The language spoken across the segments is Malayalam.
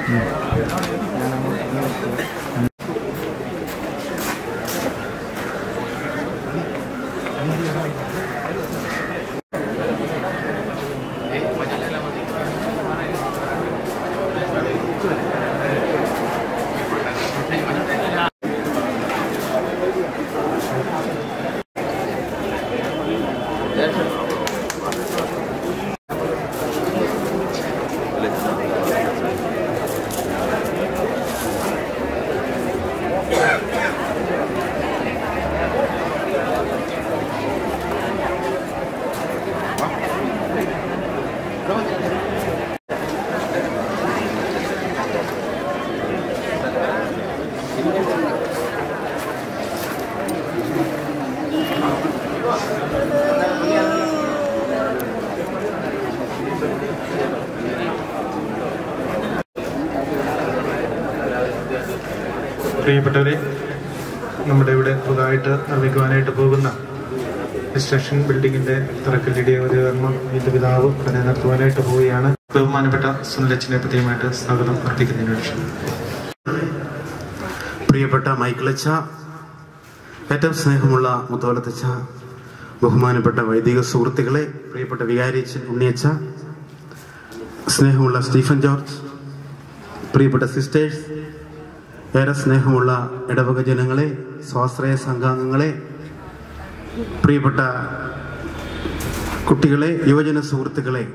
പ്രിയപ്പെട്ടവരെ നമ്മുടെ ഇവിടെ പുതുതായിട്ട് നിർമ്മിക്കുവാനായിട്ട് പോകുന്ന സ്റ്റേഷൻ ബിൽഡിങ്ങിന്റെ തറക്കല്ലിടിയ ഒരു കർമ്മം ഇതിന്റെ പിതാവ് തന്നെ നടത്തുവാനായിട്ട് പോവുകയാണ് ബഹുമാനപ്പെട്ട സുനിലച്ചനെ പ്രത്യേകമായിട്ട് സ്വാഗതം അർപ്പിക്കുന്നതിന് വേണ്ടി പ്രിയപ്പെട്ട മൈക്കിളച്ച ഏറ്റവും സ്നേഹമുള്ള മുത്തോലത്തച്ഛ ബഹുമാനപ്പെട്ട വൈദിക സുഹൃത്തുക്കളെ പ്രിയപ്പെട്ട വികാരിയച്ഛൻ ഉണ്ണിയച്ച സ്നേഹമുള്ള സ്റ്റീഫൻ ജോർജ് പ്രിയപ്പെട്ട സിസ്റ്റേഴ്സ് ഏറെ സ്നേഹമുള്ള ഇടവക ജനങ്ങളെ സ്വാശ്രയ സംഘാംഗങ്ങളെ പ്രിയപ്പെട്ട കുട്ടികളെ യുവജന സുഹൃത്തുക്കളെ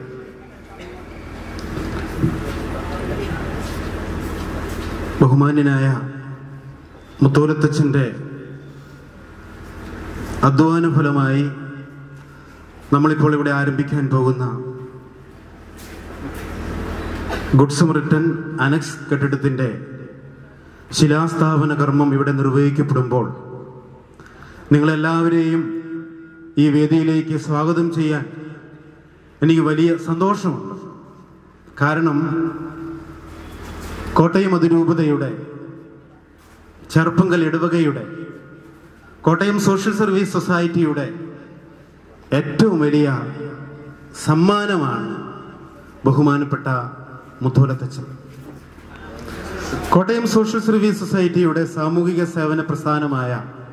ബഹുമാന്യനായ മുത്തോലത്തച്ഛൻ്റെ അധ്വാന ഫലമായി നമ്മളിപ്പോൾ ഇവിടെ ആരംഭിക്കാൻ പോകുന്ന ഗുഡ് സമറിറ്റൻ അനക്സ് കെട്ടിടത്തിൻ്റെ ശിലാസ്ഥാപന കർമ്മം ഇവിടെ നിർവഹിക്കപ്പെടുമ്പോൾ നിങ്ങളെല്ലാവരെയും ഈ വേദിയിലേക്ക് സ്വാഗതം ചെയ്യാൻ എനിക്ക് വലിയ സന്തോഷമുണ്ട് കാരണം കോട്ടയം അതിരൂപതയുടെ ചെറുപ്പങ്കൽ ഇടവകയുടെ കോട്ടയം സോഷ്യൽ സർവീസ് സൊസൈറ്റിയുടെ ഏറ്റവും വലിയ സമ്മാനമാണ് ബഹുമാനപ്പെട്ട മുത്തോലത്തച്ഛൻ കോട്ടയം സോഷ്യൽ സർവീസ് സൊസൈറ്റിയുടെ സാമൂഹിക സേവന പ്രസ്ഥാനമായ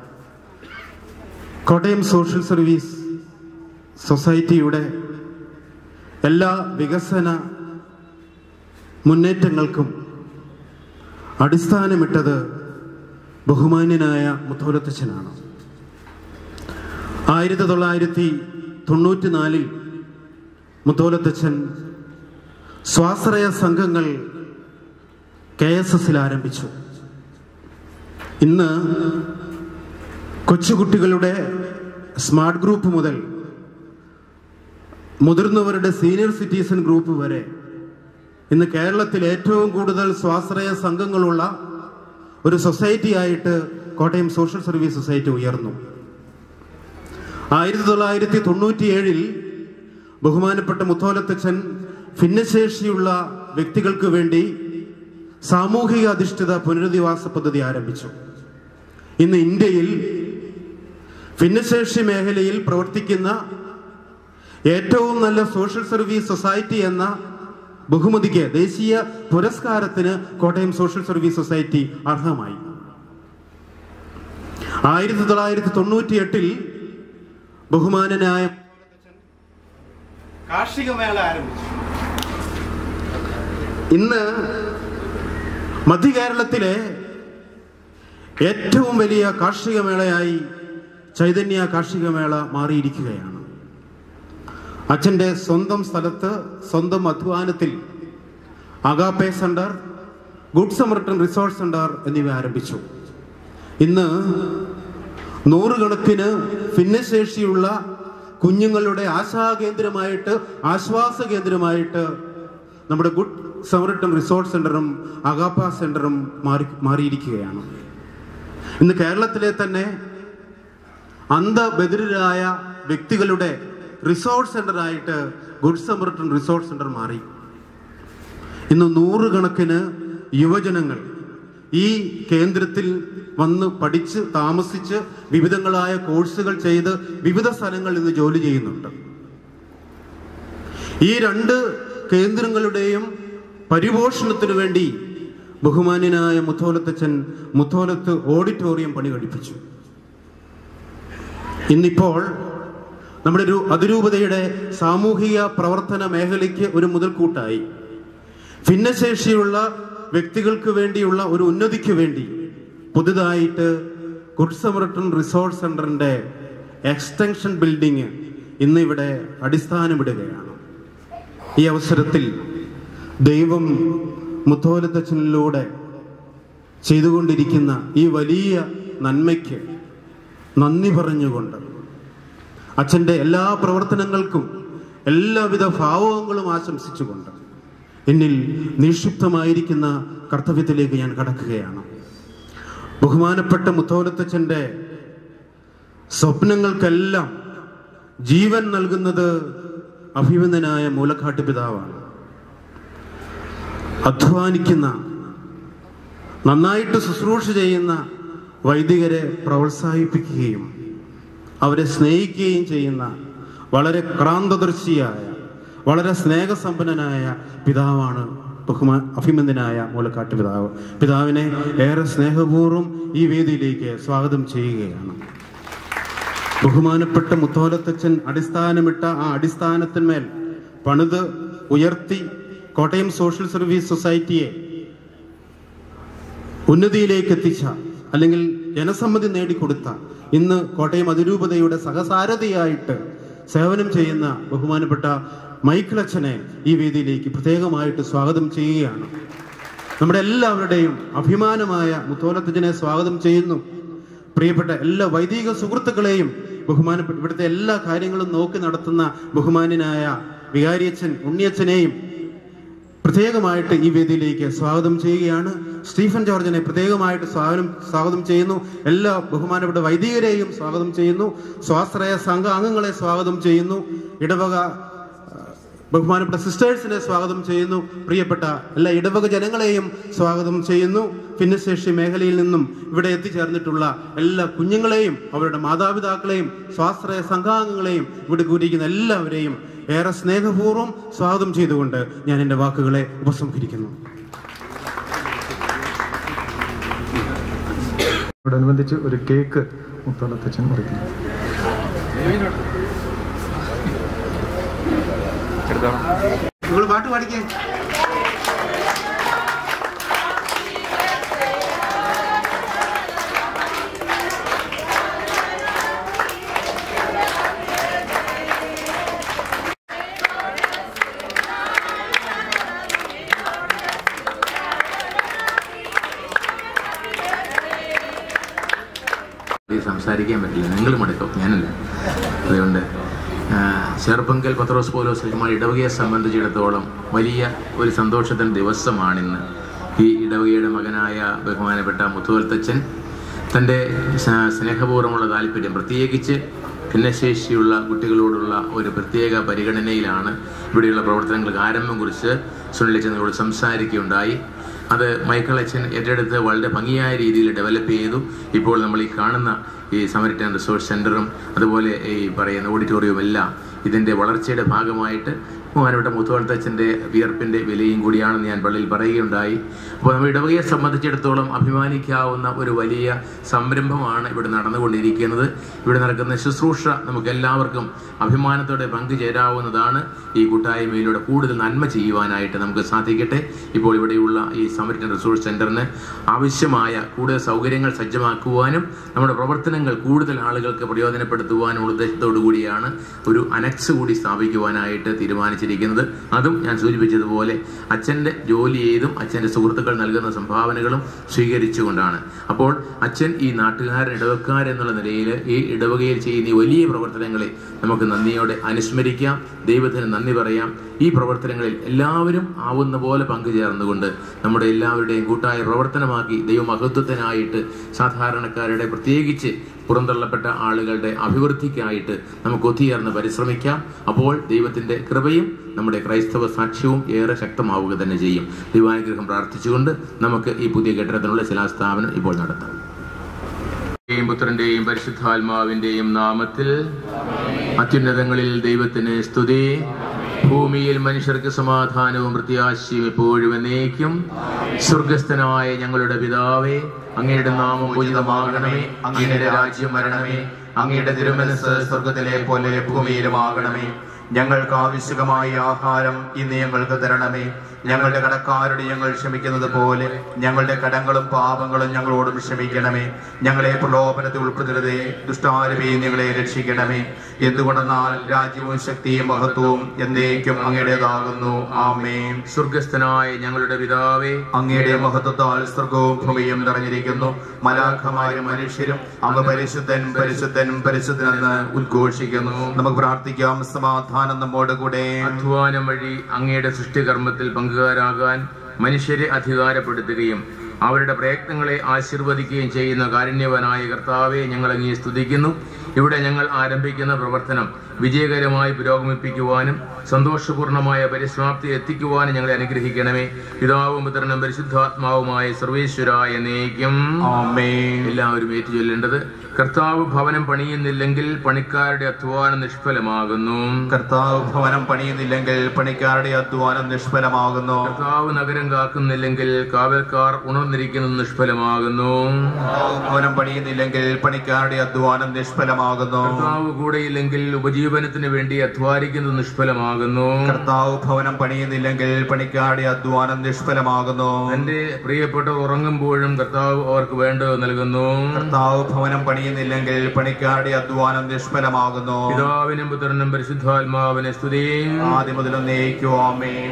കോട്ടയം സോഷ്യൽ സർവീസ് സൊസൈറ്റിയുടെ എല്ലാ വികസന മുന്നേറ്റങ്ങൾക്കും അടിസ്ഥാനമിട്ടത് ബഹുമാന്യനായ മുത്തോലത്തച്ഛനാണ് ആയിരത്തി തൊള്ളായിരത്തി തൊണ്ണൂറ്റി നാലിൽ മുത്തോലത്തച്ഛൻ സ്വാശ്രയ സംഘങ്ങൾ കെ എസ് എസിൽ ആരംഭിച്ചു ഇന്ന് കൊച്ചുകുട്ടികളുടെ സ്മാർട്ട് ഗ്രൂപ്പ് മുതൽ മുതിർന്നവരുടെ സീനിയർ സിറ്റിസൺ ഗ്രൂപ്പ് വരെ ഇന്ന് കേരളത്തിൽ ഏറ്റവും കൂടുതൽ സ്വാശ്രയ സംഘങ്ങളുള്ള ഒരു സൊസൈറ്റി ആയിട്ട് കോട്ടയം സോഷ്യൽ സർവീസ് സൊസൈറ്റി ഉയർന്നു ആയിരത്തി തൊള്ളായിരത്തി തൊണ്ണൂറ്റിയേഴിൽ ബഹുമാനപ്പെട്ട മുത്തോലത്തച്ഛൻ ഭിന്നശേഷിയുള്ള വ്യക്തികൾക്ക് വേണ്ടി സാമൂഹിക അധിഷ്ഠിത പുനരധിവാസ പദ്ധതി ആരംഭിച്ചു ഇന്ന് ഇന്ത്യയിൽ ഭിന്നശേഷി മേഖലയിൽ പ്രവർത്തിക്കുന്ന ഏറ്റവും നല്ല സോഷ്യൽ സർവീസ് സൊസൈറ്റി എന്ന ബഹുമതിക്ക് ദേശീയ പുരസ്കാരത്തിന് കോട്ടയം സോഷ്യൽ സർവീസ് സൊസൈറ്റി അർഹമായി ആയിരത്തി തൊള്ളായിരത്തി തൊണ്ണൂറ്റി എട്ടിൽ ബഹുമാനനായ കാർഷിക മേള ആരംഭിച്ചു ഇന്ന് മധ്യ കേരളത്തിലെ ഏറ്റവും വലിയ കാർഷിക മേളയായി ചൈതന്യ കാർഷിക മേള മാറിയിരിക്കുകയാണ് അച്ഛൻ്റെ സ്വന്തം സ്ഥലത്ത് സ്വന്തം അധ്വാനത്തിൽ Agape centre good Samaritan resort centre എന്നിവ ആരംഭിച്ചു ഇന്ന് നൂറുകണക്കിന് ഭിന്നശേഷിയുള്ള കുഞ്ഞുങ്ങളുടെ ആശാകേന്ദ്രമായിട്ട് ആശ്വാസ കേന്ദ്രമായിട്ട് നമ്മുടെ ഗുഡ് സമർട്ടൺ റിസോർട്ട് സെന്ററും അഗാപ്പ സെന്ററും മാറി മാറിയിരിക്കുകയാണ് ഇന്ന് കേരളത്തിലെ തന്നെ അന്ധബദിരായ വ്യക്തികളുടെ റിസോർട്ട് സെന്റർ ആയിട്ട് ഗുഡ് സമർട്ടൺ റിസോർട്ട് സെന്റർ മാറി ഇന്ന് നൂറുകണക്കിന് യുവജനങ്ങൾ ഈ കേന്ദ്രത്തിൽ വന്ന് പഠിച്ച് താമസിച്ച് വിവിധങ്ങളായ കോഴ്സുകൾ ചെയ്ത് വിവിധ സ്ഥലങ്ങളിൽ ഇന്ന് ജോലി ചെയ്യുന്നുണ്ട് ഈ രണ്ട് കേന്ദ്രങ്ങളുടെയും പരിപോഷണത്തിനു വേണ്ടി ബഹുമാന്യനായ മുത്തോലത്തച്ഛൻ മുത്തോലത്ത് ഓഡിറ്റോറിയം പണി കഴിപ്പിച്ചു ഇന്നിപ്പോൾ നമ്മുടെ ഒരു അതിരൂപതയുടെ സാമൂഹിക പ്രവർത്തന മേഖലയ്ക്ക് ഒരു മുതൽക്കൂട്ടായി ഭിന്നശേഷിയുള്ള വ്യക്തികൾക്ക് വേണ്ടിയുള്ള ഒരു ഉന്നതിക്ക് വേണ്ടി പുതുതായിട്ട് ഗുഡ് സമർട്ടൺ റിസോർട്ട് സെന്ററിന്റെ എക്സ്റ്റൻഷൻ ബിൽഡിംഗ് ഇന്ന് ഇവിടെ അടിസ്ഥാനമിടുകയാണ് ഈ അവസരത്തിൽ ദൈവം മുത്തോലത്തച്ഛനിലൂടെ ചെയ്തുകൊണ്ടിരിക്കുന്ന ഈ വലിയ നന്മയ്ക്ക് നന്ദി പറഞ്ഞുകൊണ്ട് അച്ഛൻ്റെ എല്ലാ പ്രവർത്തനങ്ങൾക്കും എല്ലാവിധ ഭാവങ്ങളും ആശംസിച്ചുകൊണ്ട് എന്നിൽ നിക്ഷിപ്തമായിരിക്കുന്ന കർത്തവ്യത്തിലേക്ക് ഞാൻ കടക്കുകയാണ് ബഹുമാനപ്പെട്ട മുത്തോലത്തച്ഛൻ്റെ സ്വപ്നങ്ങൾക്കെല്ലാം ജീവൻ നൽകുന്നത് അഭിമന്ദനായ മൂലക്കാട്ട് പിതാവാണ് അധ്വാനിക്കുന്ന നന്നായിട്ട് ശുശ്രൂഷ ചെയ്യുന്ന വൈദികരെ പ്രോത്സാഹിപ്പിക്കുകയും അവരെ സ്നേഹിക്കുകയും ചെയ്യുന്ന വളരെ ക്രാന്തദർശിയായ വളരെ സ്നേഹസമ്പന്നനായ പിതാവാണ് ബഹുമാ അഭിമന്ദനായ മൂലക്കാട്ട് പിതാവ് പിതാവിനെ ഏറെ സ്നേഹപൂർവ്വം ഈ വേദിയിലേക്ക് സ്വാഗതം ചെയ്യുകയാണ് ബഹുമാനപ്പെട്ട മുത്തോലത്തച്ഛൻ അടിസ്ഥാനമിട്ട ആ അടിസ്ഥാനത്തിന്മേൽ പണിത് ഉയർത്തി കോട്ടയം സോഷ്യൽ സർവീസ് സൊസൈറ്റിയെ ഉന്നതിയിലേക്ക് എത്തിച്ച അല്ലെങ്കിൽ ജനസമ്മതി നേടിക്കൊടുത്ത ഇന്ന് കോട്ടയം അതിരൂപതയുടെ സഹസാരഥിയായിട്ട് സേവനം ചെയ്യുന്ന ബഹുമാനപ്പെട്ട മൈക്കിൾ അച്ഛനെ ഈ വേദിയിലേക്ക് പ്രത്യേകമായിട്ട് സ്വാഗതം ചെയ്യുകയാണ് നമ്മുടെ എല്ലാവരുടെയും അഭിമാനമായ മുത്തോലത്തച്ഛനെ സ്വാഗതം ചെയ്യുന്നു പ്രിയപ്പെട്ട എല്ലാ വൈദിക സുഹൃത്തുക്കളെയും ബഹുമാനപ്പെട്ട ഇവിടുത്തെ എല്ലാ കാര്യങ്ങളും നോക്കി നടത്തുന്ന ബഹുമാന്യനായ വികാരിയച്ഛൻ ഉണ്ണിയച്ഛനെയും പ്രത്യേകമായിട്ട് ഈ വേദിയിലേക്ക് സ്വാഗതം ചെയ്യുകയാണ് സ്റ്റീഫൻ ജോർജിനെ പ്രത്യേകമായിട്ട് സ്വാഗതം സ്വാഗതം ചെയ്യുന്നു എല്ലാ ബഹുമാനപ്പെട്ട വൈദികരെയും സ്വാഗതം ചെയ്യുന്നു സ്വാശ്രയ സംഘ അംഗങ്ങളെ സ്വാഗതം ചെയ്യുന്നു ഇടവക ആ, ബഹുമാനപ്പെട്ട സിസ്റ്റേഴ്സിനെ സ്വാഗതം ചെയ്യുന്നു പ്രിയപ്പെട്ട എല്ലാ ഇടവക ജനങ്ങളെയും സ്വാഗതം ചെയ്യുന്നു ഭിന്നശേഷി മേഖലയിൽ നിന്നും ഇവിടെ എത്തിച്ചേർന്നിട്ടുള്ള എല്ലാ കുഞ്ഞുങ്ങളെയും അവരുടെ മാതാപിതാക്കളെയും സ്വാശ്രയ സംഘാംഗങ്ങളെയും ഇവിടെ കൂടിയിരിക്കുന്ന എല്ലാവരെയും ഏറെ സ്നേഹപൂർവ്വം സ്വാഗതം ചെയ്തുകൊണ്ട് ഞാൻ എൻ്റെ വാക്കുകളെ ഉപസംഹരിക്കുന്നു അതോടനുബന്ധിച്ച് ഒരു കേക്ക് മുത്തോളത്തച്ഛൻ മുറിക്കുന്നു നിങ്ങൾ പാട്ട് പാടിക്കേ ഇത് സംസാരിക്കാൻ പറ്റില്ല നിങ്ങൾ മടുക്കും ഞാനല്ല അതുകൊണ്ട് ആ, ചെറുപ്പങ്കൽ പത്രോസ് പോലോസുമായി ഇടവകയെ സംബന്ധിച്ചിടത്തോളം വലിയ ഒരു സന്തോഷത്തിൻ്റെ ദിവസമാണിന്ന് ഈ ഇടവകയുടെ മകനായ ബഹുമാനപ്പെട്ട മുത്തുവൽത്തച്ഛൻ തൻ്റെ സ- സ്നേഹപൂർവ്വമുള്ള താല്പര്യം പ്രത്യേകിച്ച് ഭിന്നശേഷിയുള്ള കുട്ടികളോടുള്ള ഒരു പ്രത്യേക പരിഗണനയിലാണ് ഇവിടെയുള്ള പ്രവർത്തനങ്ങൾക്ക് ആരംഭം കുറിച്ച് സുനിലച്ചനോട് സംസാരിക്കുകയുണ്ടായി അത് മൈക്കിൾ അച്ഛൻ ഏറ്റെടുത്ത് വളരെ ഭംഗിയായ രീതിയിൽ ഡെവലപ്പ് ചെയ്തു ഇപ്പോൾ നമ്മൾ ഈ കാണുന്ന ഈ സമരിറ്റൻ റിസോർച്ച് സെൻ്ററും അതുപോലെ ഈ പറയുന്ന ഓഡിറ്റോറിയവും എല്ലാം ഇതിൻ്റെ വളർച്ചയുടെ ഭാഗമായിട്ട് ബഹുമാനപ്പെട്ട മുത്തുവളത്തച്ഛൻ്റെ വിയർപ്പിൻ്റെ വിലയും കൂടിയാണെന്ന് ഞാൻ പള്ളിയിൽ പറയുകയുണ്ടായി അപ്പോൾ നമ്മൾ ഇടവകയെ സംബന്ധിച്ചിടത്തോളം അഭിമാനിക്കാവുന്ന ഒരു വലിയ സംരംഭമാണ് ഇവിടെ നടന്നുകൊണ്ടിരിക്കുന്നത് ഇവിടെ നടക്കുന്ന ശുശ്രൂഷ നമുക്ക് എല്ലാവർക്കും അഭിമാനത്തോടെ പങ്കുചേരാവുന്നതാണ് ഈ കൂട്ടായ്മയിലൂടെ കൂടുതൽ നന്മ ചെയ്യുവാനായിട്ട് നമുക്ക് സാധിക്കട്ടെ ഇപ്പോൾ ഇവിടെയുള്ള ഈ സമരിറ്റൻ റിസോഴ്സ് സെന്ററിന് ആവശ്യമായ കൂടുതൽ സൗകര്യങ്ങൾ സജ്ജമാക്കുവാനും നമ്മുടെ പ്രവർത്തനങ്ങൾ കൂടുതൽ ആളുകൾക്ക് പ്രയോജനപ്പെടുത്തുവാനും ഉദ്ദേശത്തോടു കൂടിയാണ് ഒരു അനക്സ് കൂടി സ്ഥാപിക്കുവാനായിട്ട് തീരുമാനിച്ചിരിക്കുന്നത് അതും ഞാൻ സൂചിപ്പിച്ചതുപോലെ അച്ഛൻ്റെ ജോലി ചെയ്തും അച്ഛൻ്റെ സുഹൃത്തുക്കൾ നൽകുന്ന സംഭാവനകളും സ്വീകരിച്ചുകൊണ്ടാണ് അപ്പോൾ അച്ഛൻ ഈ നാട്ടുകാരൻ ഇടവക്കാരൻ എന്നുള്ള നിലയിൽ ഈ ഇടവകയിൽ ചെയ്യുന്ന ഈ വലിയ പ്രവർത്തനങ്ങളെ നമുക്ക് നന്ദിയോടെ അനുസ്മരിക്കാം ദൈവത്തിന് നന്ദി പറയാം ഈ പ്രവർത്തനങ്ങളിൽ എല്ലാവരും ആവുന്ന പോലെ പങ്കുചേർന്നുകൊണ്ട് നമ്മുടെ എല്ലാവരുടെയും കൂട്ടായ പ്രവർത്തനമാക്കി ദൈവമഹത്വത്തിനായിട്ട് സാധാരണക്കാരുടെ പ്രത്യേകിച്ച് പുറന്തള്ളപ്പെട്ട ആളുകളുടെ അഭിവൃദ്ധിക്കായിട്ട് നമുക്ക് ഒത്തുചേർന്ന് പരിശ്രമിക്കാം അപ്പോൾ ദൈവത്തിന്റെ കൃപയും നമ്മുടെ ക്രൈസ്തവ സാക്ഷ്യവും ഏറെ ശക്തമാവുക തന്നെ ചെയ്യും ദൈവാനുഗ്രഹം പ്രാർത്ഥിച്ചുകൊണ്ട് നമുക്ക് ഈ പുതിയ കെട്ടിടത്തിനുള്ള ശിലാസ്ഥാപനം ഇപ്പോൾ നടത്താം യും പുത്രന്റെയും പരിശുദ്ധാത്മാവിന്റെയും നാമത്തിൽ അത്യുന്നതങ്ങളിൽ ദൈവത്തിന് സ്തുതി ഭൂമിയിൽ മനുഷ്യർക്ക് സമാധാനവും പ്രത്യാശയും എപ്പോഴും എന്നേക്കും സ്വർഗസ്ഥനായ ഞങ്ങളുടെ പിതാവേ അങ്ങയുടെ നാമം ഉചിതമാകണമേ അങ്ങയുടെ രാജ്യം വരണമേ അങ്ങയുടെ തിരുമനസ് സ്വർഗത്തിലെ പോലെ ഭൂമിയിലുമാകണമേ ഞങ്ങൾക്ക് ആവശ്യകമായ ആഹാരം ഇന്ന് ഞങ്ങൾക്ക് തരണമേ ഞങ്ങളുടെ കടക്കാരുടെ ഞങ്ങൾ ക്ഷമിക്കുന്നത് പോലെ ഞങ്ങളുടെ കടങ്ങളും പാപങ്ങളും ഞങ്ങളോടും ക്ഷമിക്കണമേ ഞങ്ങളെ പ്രലോഭനത്തിൽ ഉൾപ്പെടുത്തരുതേ ദുഷ്ടാരമേ ഞങ്ങളെ രക്ഷിക്കണമേ എന്തുകൊണ്ടെന്നാൽ രാജ്യവും ശക്തിയും മഹത്വവും എന്നേക്കും അങ്ങയുടേതാകുന്നു ആമേൻ സ്വർഗസ്ഥനായ ഞങ്ങളുടെ പിതാവേ അങ്ങയുടെ മഹത്വത്താൽ സ്വർഗവും ഭൂമിയും നിറഞ്ഞിരിക്കുന്നു മലാഖമാരും മനുഷ്യരും അങ്ങ് പരിശുദ്ധൻ പരിശുദ്ധൻ പരിശുദ്ധനെന്ന് ഉദ്ഘോഷിക്കുന്നു നമുക്ക് പ്രാർത്ഥിക്കാം സമാധാനം നമ്മോട് കൂടെ അധ്വാനം വഴി അങ്ങയുടെ സൃഷ്ടികർമ്മത്തിൽ പങ്കുകാരാകാൻ മനുഷ്യരെ അധികാരപ്പെടുത്തുകയും അവരുടെ പ്രയത്നങ്ങളെ ആശീർവദിക്കുകയും ചെയ്യുന്ന കാരുണ്യവനായ കർത്താവെ ഞങ്ങൾ അങ്ങേ സ്തുതിക്കുന്നു ഇവിടെ ഞങ്ങൾ ആരംഭിക്കുന്ന പ്രവർത്തനം വിജയകരമായി പുരോഗമിപ്പിക്കുവാനും സന്തോഷപൂർണമായ പരിസമാപ്തി എത്തിക്കുവാനും ഞങ്ങളെ അനുഗ്രഹിക്കണമേ പിതാവും പുത്രനും പരിശുദ്ധാത്മാവുമായ സർവേശ്വരായ നേക്കും ആമേൻ എല്ലാവരും ഏറ്റുചൊല്ലേണ്ടത് കർത്താവ് ഭവനം പണിയുന്നില്ലെങ്കിൽ പണിക്കാരുടെ അധ്വാനം നിഷ്ഫലമാകുന്നു കർത്താവ് ഭവനം പണിയുന്നില്ലെങ്കിൽ പണിക്കാരുടെ അധ്വാനം നിഷ്ഫലമാകുന്നു കർത്താവ് നഗരം കാക്കുന്നില്ലെങ്കിൽ കാവൽക്കാർ ഉണർന്നിരിക്കുന്നത് നിഷ്ഫലമാകുന്നു കർത്താവ് ഭവനം പണിയുന്നില്ലെങ്കിൽ പണിക്കാരുടെ അധ്വാനം നിഷ്ഫലമാകുന്നു കർത്താവ് കൂടെയില്ലെങ്കിൽ ഉപജീവനത്തിന് വേണ്ടി അധ്വാനിക്കുന്നത് നിഷ്ഫലമാകുന്നു കർത്താവ് ഭവനം പണിയുന്നില്ലെങ്കിൽ പണിക്കാരുടെ അധ്വാനം നിഷ്ഫലമാകുന്നു തന്റെ പ്രിയപ്പെട്ടവർ ഉറങ്ങുമ്പോഴും കർത്താവ് അവർക്ക് വേണ്ടത് നൽകുന്നു കർത്താവ് ഭവനം പണിയുന്നില്ലെങ്കിൽ പണിക്കാരുടെ അധ്വാനം നിഷ്ഫലമാകുന്നു പിതാവിനും പുത്രനും പരിശുദ്ധാത്മാവിനെ സ്തുതിയും ആദ്യം മുതൽ നയിക്കൂ ആമേൻ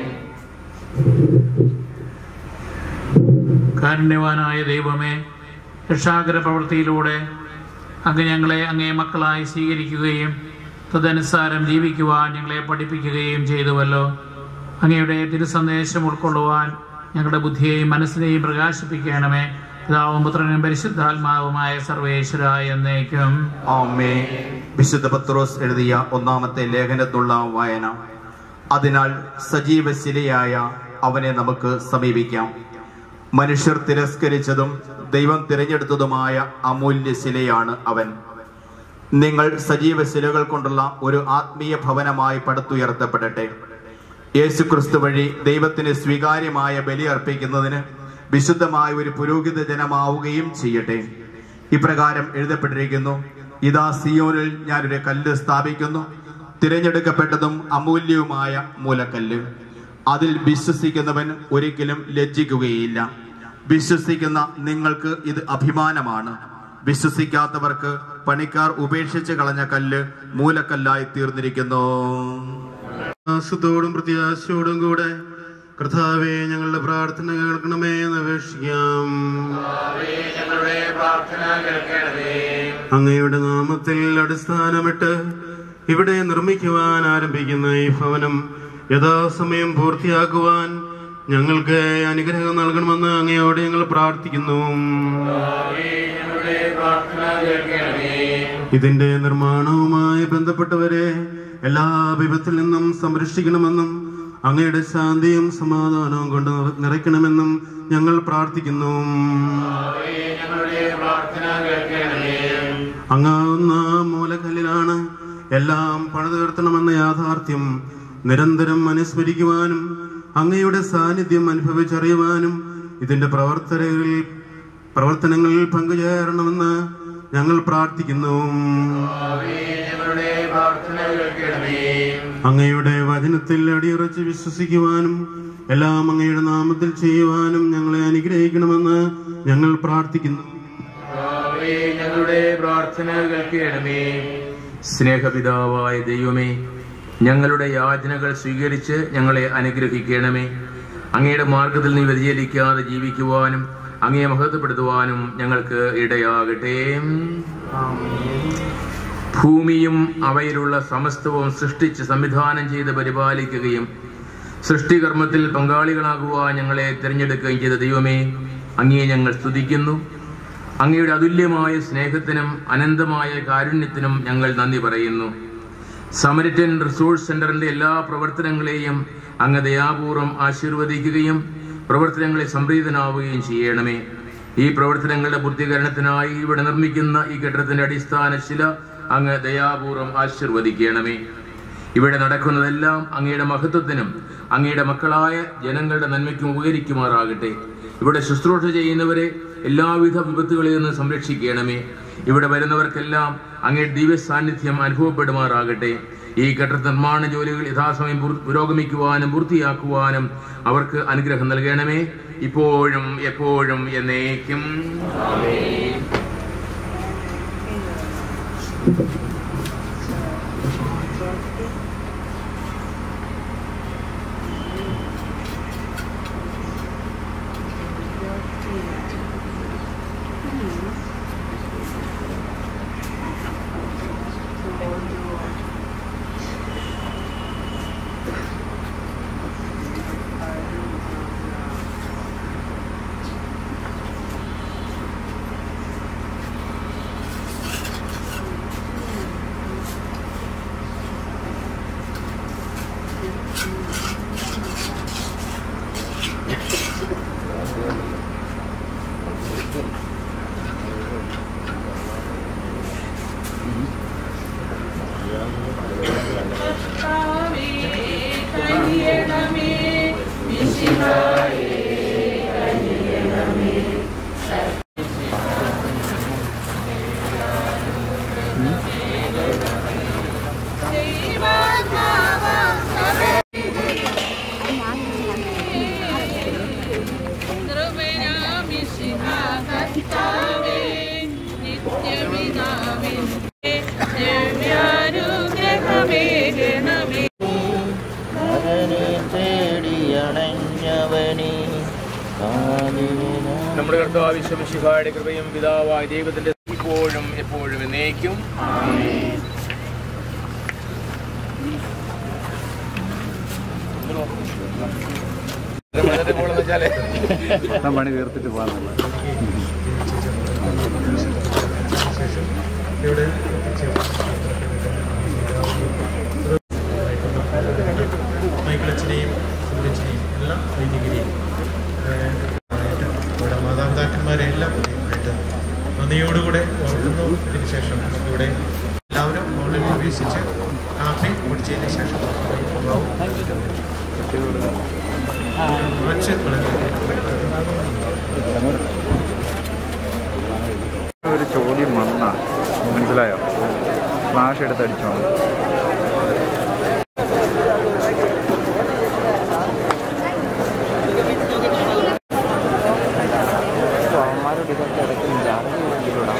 കാരുണ്യവാനായ ദൈവമേ രക്ഷാകര പ്രവൃത്തിയിലൂടെ അങ്ങ് ഞങ്ങളെ അങ്ങേ മക്കളായി സ്വീകരിക്കുകയും തദനുസാരം ജീവിക്കുവാൻ ഞങ്ങളെ പഠിപ്പിക്കുകയും ചെയ്തുവല്ലോ അങ്ങയുടെ തിരുസന്ദേശം ഉൾക്കൊള്ളുവാൻ ഞങ്ങളുടെ ബുദ്ധിയെയും മനസ്സിനെയും പ്രകാശിപ്പിക്കണമേ പിതാവും പുത്രനും പരിശുദ്ധാത്മാവുമായ സർവേശ്വരായ എന്നേക്കും ആമേ വിശുദ്ധ പത്രോസ് എഴുതിയ ഒന്നാമത്തെ ലേഖനത്തിലുള്ള വായന അതിനാൽ സജീവ ശിലയായ അവനെ നമുക്ക് സമീപിക്കാം മനുഷ്യർ തിരസ്കരിച്ചതും ദൈവം തിരഞ്ഞെടുത്തതുമായ അമൂല്യ ശിലയാണ് അവൻ നിങ്ങൾ സജീവ ശിലകൾ കൊണ്ടുള്ള ഒരു ആത്മീയ ഭവനമായി പടുത്തുയർത്തപ്പെടട്ടെ യേശുക്രിസ്തു വഴി ദൈവത്തിന് സ്വീകാര്യമായ ബലി അർപ്പിക്കുന്നതിന് വിശുദ്ധമായ ഒരു പുരോഹിത ജനമാവുകയും ചെയ്യട്ടെ ഇപ്രകാരം എഴുതപ്പെട്ടിരിക്കുന്നു ഇതാ സിയോനിൽ ഞാനൊരു കല്ല് സ്ഥാപിക്കുന്നു തിരഞ്ഞെടുക്കപ്പെട്ടതും അമൂല്യവുമായ മൂലക്കല്ല് അതിൽ വിശ്വസിക്കുന്നവൻ ഒരിക്കലും ലജ്ജിക്കുകയില്ല വിശ്വസിക്കുന്ന നിങ്ങൾക്ക് ഇത് അഭിമാനമാണ് വിശ്വസിക്കാത്തവർക്ക് പണിക്കാർ ഉപേക്ഷിച്ച് കളഞ്ഞ കല്ല് മൂലക്കല്ലായി തീർന്നിരിക്കുന്നു ആസത്തോടും പ്രത്യാശയോടും കൂടെ കർത്താവെ ഞങ്ങളുടെ പ്രാർത്ഥന കേൾക്കണമേ എന്ന് അപേക്ഷിക്കാം അങ്ങയുടെ നാമത്തിൽ അടിസ്ഥാനമിട്ട് ഇവിടെ നിർമ്മിക്കുവാൻ ആരംഭിക്കുന്ന ഈ ഭവനം യഥാസമയം പൂർത്തിയാക്കുവാൻ ഞങ്ങൾക്ക് അനുഗ്രഹം നൽകണമെന്ന് അങ്ങയോട് ഞങ്ങൾ പ്രാർത്ഥിക്കുന്നു ഇതിന്റെ നിർമ്മാണവുമായി ബന്ധപ്പെട്ടവരെ എല്ലാ വിപത്തിൽ നിന്നും സംരക്ഷിക്കണമെന്നും അങ്ങയുടെ ശാന്തിയും സമാധാനവും കൊണ്ട് നിറയ്ക്കണമെന്നും ഞങ്ങൾ പ്രാർത്ഥിക്കുന്നു അങ്ങാവുന്ന മൂലക്കല്ലിലാണ് എല്ലാം പണിതീർത്തണമെന്ന യാഥാർത്ഥ്യം നിരന്തരം അനുസ്മരിക്കുവാനും അങ്ങയുടെ സാന്നിധ്യം അനുഭവിച്ചറിയുവാനും ഇതിന്റെ പ്രവർത്തനങ്ങളിൽ പ്രവർത്തനങ്ങളിൽ പങ്കുചേരണമെന്ന് ഞങ്ങൾ പ്രാർത്ഥിക്കുന്നു അങ്ങയുടെ വചനത്തിൽ അടിയുറച്ച് വിശ്വസിക്കുവാനും എല്ലാം അങ്ങയുടെ നാമത്തിൽ ചെയ്യുവാനും ഞങ്ങളെ അനുഗ്രഹിക്കണമെന്ന് ഞങ്ങൾ പ്രാർത്ഥിക്കുന്നു ഞങ്ങളുടെ പ്രാർത്ഥന കേൾക്കണമേ സ്നേഹപിതാവായ ദൈവമേ ഞങ്ങളുടെ യാചനകൾ സ്വീകരിച്ച് ഞങ്ങളെ അനുഗ്രഹിക്കണമേ അങ്ങയുടെ മാർഗത്തിൽ നീ വ്യതിചലിക്കാതെ ജീവിക്കുവാനും അങ്ങയെ മഹത്വപ്പെടുത്തുവാനും ഞങ്ങൾക്ക് ഇടയാകട്ടെ ഭൂമിയും അവയിലുള്ള സമസ്തവും സൃഷ്ടിച്ച് സംവിധാനം ചെയ്ത് പരിപാലിക്കുകയും സൃഷ്ടികർമ്മത്തിൽ പങ്കാളികളാകുവാൻ ഞങ്ങളെ തിരഞ്ഞെടുക്കുകയും ചെയ്ത ദൈവമേ അങ്ങയെ ഞങ്ങൾ സ്തുതിക്കുന്നു അങ്ങയുടെ അതുല്യമായ സ്നേഹത്തിനും അനന്തമായ കാരുണ്യത്തിനും ഞങ്ങൾ നന്ദി പറയുന്നു സമരിറ്റൻ റിസോഴ്സ് സെന്ററിന്റെ എല്ലാ പ്രവർത്തനങ്ങളെയും അങ്ങ് ദയാപൂർവം ആശീർവദിക്കുകയും പ്രവർത്തനങ്ങളെ സംപ്രീതനാവുകയും ചെയ്യണമേ ഈ പ്രവർത്തനങ്ങളുടെ പൂർത്തീകരണത്തിനായി ഇവിടെ നിർമ്മിക്കുന്ന ഈ കെട്ടിടത്തിന്റെ അടിസ്ഥാന ശില അങ്ങ് ദയാപൂർവം ആശീർവദിക്കണമേ ഇവിടെ നടക്കുന്നതെല്ലാം അങ്ങയുടെ മഹത്വത്തിനും അങ്ങയുടെ മക്കളായ ജനങ്ങളുടെ നന്മയ്ക്കും ഉപകരിക്കുമാറാകട്ടെ ഇവിടെ ശുശ്രൂഷ ചെയ്യുന്നവരെ എല്ലാവിധ വിപത്തുകളിൽ നിന്ന് സംരക്ഷിക്കണമേ ഇവിടെ വരുന്നവർക്കെല്ലാം അങ്ങയുടെ ദിവ്യ സാന്നിധ്യം അനുഭവപ്പെടുമാറാകട്ടെ ഈ കെട്ടിട നിർമ്മാണ ജോലികൾ യഥാസമയം പുറ- പുരോഗമിക്കുവാനും പൂർത്തിയാക്കുവാനും അവർക്ക് അനുഗ്രഹം നൽകണമേ ഇപ്പോഴും എപ്പോഴും എന്നേക്കും ദിവ്യാനുഗ്രഹമേകണമേ മകനെ തേടിയണഞ്ഞവനെ കാലിനാ നമ്മുടെ കർത്താവ് വിശ്വമിശിഹായുടെ കൃപയും പിതാവായ ദൈവത്തിന്റെ ഇപ്പോഴും എപ്പോഴും എന്നേക്കും പണി തീർത്തിട്ട് പോകാനുള്ള ശേഷം ഇവിടെ മൈക്കിളച്ചനെയും സുബ്രച്ചനെയും എല്ലാ വൈദികരെയും ആയിട്ട് ഇവിടെ മാതാപിതാക്കന്മാരെ എല്ലാം ആയിട്ട് നന്ദിയോടുകൂടെ ഓർക്കുന്നു ഇതിന് ശേഷം ഇവിടെ എല്ലാവരും മുകളിൽ പ്രവേശിച്ച് കാപ്പി കുടിച്ചതിന് ശേഷം കുറച്ച് ഒരു ചോദ്യം വന്ന മനസ്സിലായോ ഫ്ലാഷ് എടുത്ത് അടിച്ചോണം അവന്മാരോട് ഇതൊക്കെ ഇടയ്ക്ക് ജാതി വിടാം